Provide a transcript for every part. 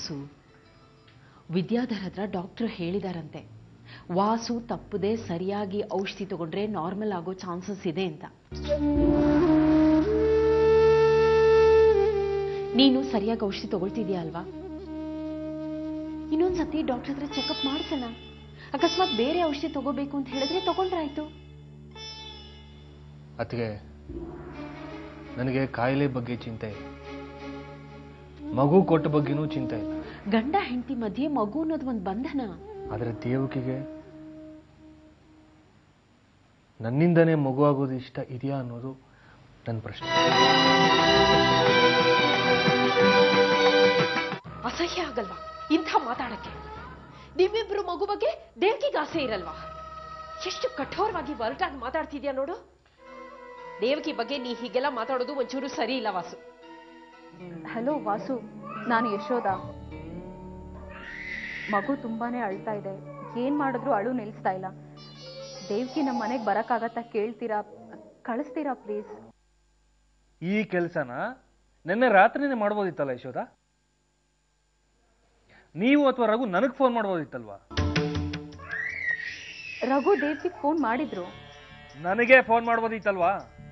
ವಾಸು ವಿದ್ಯಾಧರ್ ಹತ್ರ ಡಾಕ್ಟರ್ ಹೇಳಿದಾರಂತೆ ವಾಸು ತಪ್ಪದೆ ಸರಿಯಾಗಿ ಔಷಧಿ ತಗೊಂಡ್ರೆ ನಾರ್ಮಲ್ ಆಗೋ ಚಾನ್ಸಸ್ ಇದೆ ಅಂತ ನೀನು ಸರಿಯಾಗಿ ಔಷಧಿ ತಗೊಳ್ತಿದ್ಯಾ ಅಲ್ವಾ ಇನ್ನೊಂದ್ಸತಿ ಡಾಕ್ಟರ್ ಹತ್ರ ಚೆಕಪ್ ಮಾಡ್ಸೋಣ ಅಕಸ್ಮಾತ್ ಬೇರೆ ಔಷಧಿ ತಗೋಬೇಕು ಅಂತ ಹೇಳಿದ್ರೆ ತಗೊಂಡ್ರಾಯ್ತು ಅತ್ತಿಗೆ ನನಗೆ ಕಾಯಿಲೆ ಬಗ್ಗೆ ಚಿಂತೆ ಇಲ್ಲ ಮಗು ಕೊಟ್ಟ ಬಗ್ಗೆನೂ ಚಿಂತೆ ಇಲ್ಲ ಗಂಡ ಹೆಂಡತಿ ಮಧ್ಯೆ ಮಗು ಅನ್ನೋದು ಒಂದು ಬಂಧನ ಆದರೆ ದೇವಕಿಗೆ ನನ್ನಿಂದನೇ ಮಗು ಆಗೋದು ಇಷ್ಟ ಇದೆಯಾ ಅನ್ನೋದು ನನ್ನ ಪ್ರಶ್ನೆ ಅಸಹ್ಯ ಆಗಲ್ವಾ ಇಂಥ ಮಾತಾಡಕ್ಕೆ ನಿಮ್ಮಿಬ್ರು ಮಗು ಬಗ್ಗೆ ದೇವಕಿಗೆ ಆಸೆ ಇರಲ್ವಾ ಎಷ್ಟು ಕಠೋರವಾಗಿ ಒರಟಾಗಿ ಮಾತಾಡ್ತಿದ್ಯಾ ನೋಡು ದೇವಕಿ ಬಗ್ಗೆ ನೀ ಹೀಗೆಲ್ಲ ಮಾತಾಡೋದು ಒಂಚೂರು ಸರಿ ಇಲ್ಲ ವಾಸು ಹಲೋ ವಾಸು ನಾನು ಯಶೋದ ಮಗು ತುಂಬಾನೇ ಅಳ್ತಾ ಇದೆ ಏನ್ ಮಾಡಿದ್ರು ಅಳು ನಿಲ್ಲಿಸ್ತಾ ಇಲ್ಲ ದೇವ್ಕಿ ನಮ್ಮ ಮನೆಗೆ ಬರಕ್ಕಾಗತ್ತಾ ಕೇಳ್ತೀರಾ ಕಳಿಸ್ತೀರಾ ಪ್ಲೀಸ್ ಈ ಕೆಲಸನ ನಿನ್ನೆ ರಾತ್ರಿನೇ ಮಾಡ್ಬೋದಿತ್ತಲ್ಲ ಯಶೋದ ನೀವು ಅಥವಾ ರಘು ನನಗೆ ಫೋನ್ ಮಾಡ್ಬೋದಿತ್ತಲ್ವಾ ರಘು ದೇವ್ಕಿಗೆ ಫೋನ್ ಮಾಡಿದ್ರು ನನಗೆ ಫೋನ್ ಮಾಡ್ಬೋದಿತ್ತಲ್ವಾ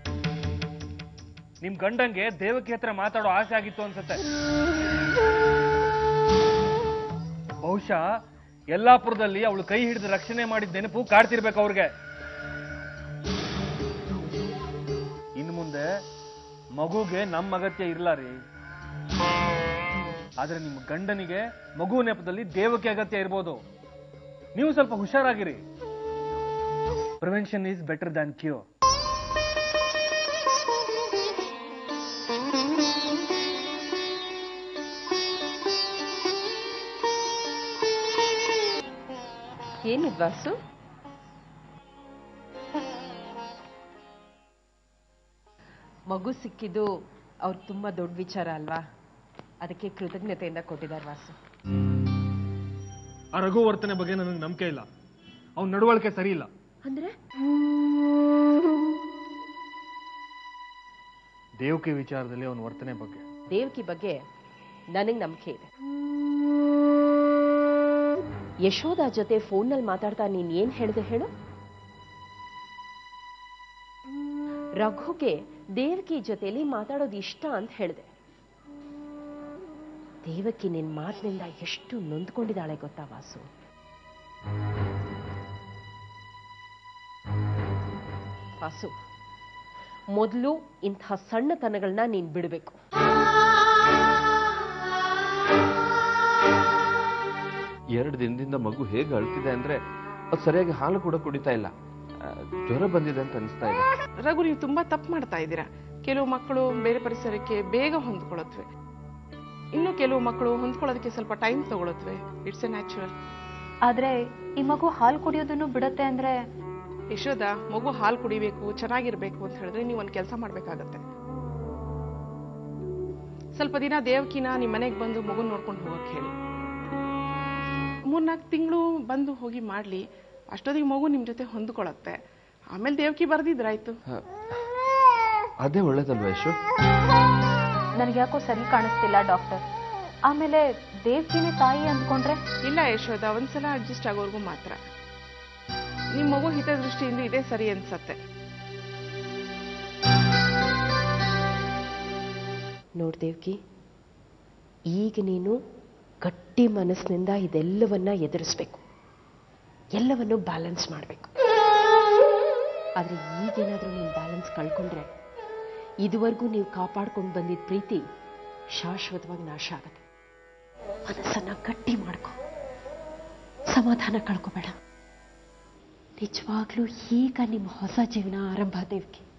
ನಿಮ್ ಗಂಡಂಗೆ ದೇವಕಿ ಹತ್ರ ಮಾತಾಡೋ ಆಸೆ ಆಗಿತ್ತು ಅನ್ಸುತ್ತೆ ಬಹುಶಃ ಯಲ್ಲಾಪುರದಲ್ಲಿ ಅವಳು ಕೈ ಹಿಡಿದು ರಕ್ಷಣೆ ಮಾಡಿದ ನೆನಪು ಕಾಡ್ತಿರ್ಬೇಕು ಅವ್ರಿಗೆ ಇನ್ನು ಮುಂದೆ ಮಗುಗೆ ನಮ್ಮ ಅಗತ್ಯ ಇರ್ಲ ರೀ ಆದ್ರೆ ನಿಮ್ಮ ಗಂಡನಿಗೆ ಮಗು ನೆಪದಲ್ಲಿ ದೇವಕಿ ಅಗತ್ಯ ಇರ್ಬೋದು ನೀವು ಸ್ವಲ್ಪ ಹುಷಾರಾಗಿರಿ prevention is better than cure ಏನಿದ್ ವಾಸು ಮಗು ಸಿಕ್ಕಿದ್ದು ಅವ್ರು ತುಂಬಾ ದೊಡ್ಡ ವಿಚಾರ ಅಲ್ವಾ ಅದಕ್ಕೆ ಕೃತಜ್ಞತೆಯಿಂದ ಕೊಟ್ಟಿದ್ದಾರೆ ವಾಸು ಆ ರಘು ವರ್ತನೆ ಬಗ್ಗೆ ನನಗೆ ನಂಬಿಕೆ ಇಲ್ಲ ಅವ್ನ ನಡವಳಿಕೆ ಸರಿ ಇಲ್ಲ ಅಂದ್ರೆ ದೇವಕಿ ವಿಚಾರದಲ್ಲಿ ಅವನ ವರ್ತನೆ ಬಗ್ಗೆ ದೇವಕಿ ಬಗ್ಗೆ ನನಗೆ ನಂಬಿಕೆ ಇದೆ ಯಶೋದ ಜೊತೆ ಫೋನ್ನಲ್ಲಿ ಮಾತಾಡ್ತಾ ನೀನ್ ಏನ್ ಹೇಳಿದೆ ಹೇಳು ರಘುಗೆ ದೇವಕಿ ಜೊತೆಲಿ ಮಾತಾಡೋದು ಇಷ್ಟ ಅಂತ ಹೇಳಿದೆ ದೇವಕಿ ನಿನ್ ಮಾತಿನಿಂದ ಎಷ್ಟು ನೊಂದ್ಕೊಂಡಿದ್ದಾಳೆ ಗೊತ್ತಾ ವಾಸು ವಾಸು ಮೊದಲು ಇಂಥ ಸಣ್ಣತನಗಳನ್ನ ನೀನ್ ಬಿಡಬೇಕು ಎರಡು ದಿನದಿಂದ ಮಗು ಹೇಗೆ ಅಳ್ತಿದೆ ಅಂದ್ರೆ ಅದು ಸರಿಯಾಗಿ ಹಾಲು ಕೂಡ ಕುಡಿತಾ ಇಲ್ಲ ಆ, ಜ್ವರ ಬಂದಿದೆ ಅಂತ ಅನಿಸ್ತಾ ಇದೆ ರಘು ನೀವು ತುಂಬಾ ತಪ್ಪು ಮಾಡ್ತಾ ಇದ್ದೀರಾ ಕೆಲವು ಮಕ್ಕಳು ಬೇರೆ ಪರಿಸರಕ್ಕೆ ಬೇಗ ಹೊಂದ್ಕೊಳ್ಳುತ್ತವೆ ಇನ್ನು ಕೆಲವು ಮಕ್ಕಳು ಹೊಂದ್ಕೊಳ್ಳೋದಕ್ಕೆ ಸ್ವಲ್ಪ ಟೈಮ್ ತಗೊಳುತ್ತವೆ ಇಟ್ಸ್ ಎ ನ್ಯಾಚುರಲ್ ಆದ್ರೆ ಈ ಮಗು ಹಾಲು ಕುಡಿಯೋದನ್ನು ಬಿಡುತ್ತೆ ಅಂದ್ರೆ ಯಶೋದ ಮಗು ಹಾಲು ಕುಡಿಬೇಕು ಚೆನ್ನಾಗಿರ್ಬೇಕು ಅಂತ ಹೇಳಿದ್ರೆ ನೀವು ಒಂದು ಕೆಲಸ ಮಾಡ್ಬೇಕಾಗತ್ತೆ ಸ್ವಲ್ಪ ದಿನ ದೇವಕಿನ ನಿಮ್ಮ ಮನೆಗೆ ಬಂದು ಮಗು ನೋಡ್ಕೊಂಡು ಹೋಗಕ್ಕೆ ಹೇಳಿ ಮೂರ್ನಾಲ್ಕು ತಿಂಗಳು ಬಂದು ಹೋಗಿ ಮಾಡ್ಲಿ ಅಷ್ಟೊತ್ತಿಗೆ ಮಗು ನಿಮ್ ಜೊತೆ ಹೊಂದ್ಕೊಳತ್ತೆ ಆಮೇಲೆ ದೇವಕಿ ಬರ್ದಿದ್ರಾಯ್ತು ಹ, ಅದೇ ಒಳ್ಳೇದಲ್ವಾ ಯಶು ನನಗೆ ಯಾಕೋ ಸರಿ ಕಾಣಿಸ್ತಿಲ್ಲ ಡಾಕ್ಟರ್ ಆಮೇಲೆ ದೇವ್ಕಿನೇ ತಾಯಿ ಅಂದ್ಕೊಂಡ್ರೆ ಇಲ್ಲ ಯಶೋದ ಒಂದ್ಸಲ ಅಡ್ಜಸ್ಟ್ ಆಗೋರ್ಗು ಮಾತ್ರ ನಿಮ್ ಮಗು ಹಿತದೃಷ್ಟಿಯಿಂದ ಇದೇ ಸರಿ ಅನ್ಸತ್ತೆ ನೋಡ್ ದೇವ್ಕಿ ಈಗ ನೀನು ಗಟ್ಟಿ ಮನಸ್ಸಿನಿಂದ ಇದೆಲ್ಲವನ್ನ ಎದುರಿಸ್ಬೇಕು ಎಲ್ಲವನ್ನು ಬ್ಯಾಲೆನ್ಸ್ ಮಾಡಬೇಕು ಆದರೆ ಈಗೇನಾದರೂ ನೀನು ಬ್ಯಾಲೆನ್ಸ್ ಕಳ್ಕೊಂಡ್ರೆ ಇದುವರೆಗೂ ನೀವು ಕಾಪಾಡ್ಕೊಂಡು ಬಂದಿದ್ದ ಪ್ರೀತಿ ಶಾಶ್ವತವಾಗಿ ನಾಶ ಆಗುತ್ತೆ ಮನಸ್ಸನ್ನ ಗಟ್ಟಿ ಮಾಡ್ಕೊ ಸಮಾಧಾನ ಕಳ್ಕೊಬೇಡ ನಿಜವಾಗ್ಲೂ ಈಗ ನಿಮ್ಮ ಹೊಸ ಜೀವನ ಆರಂಭ ದೇವ್ಕಿ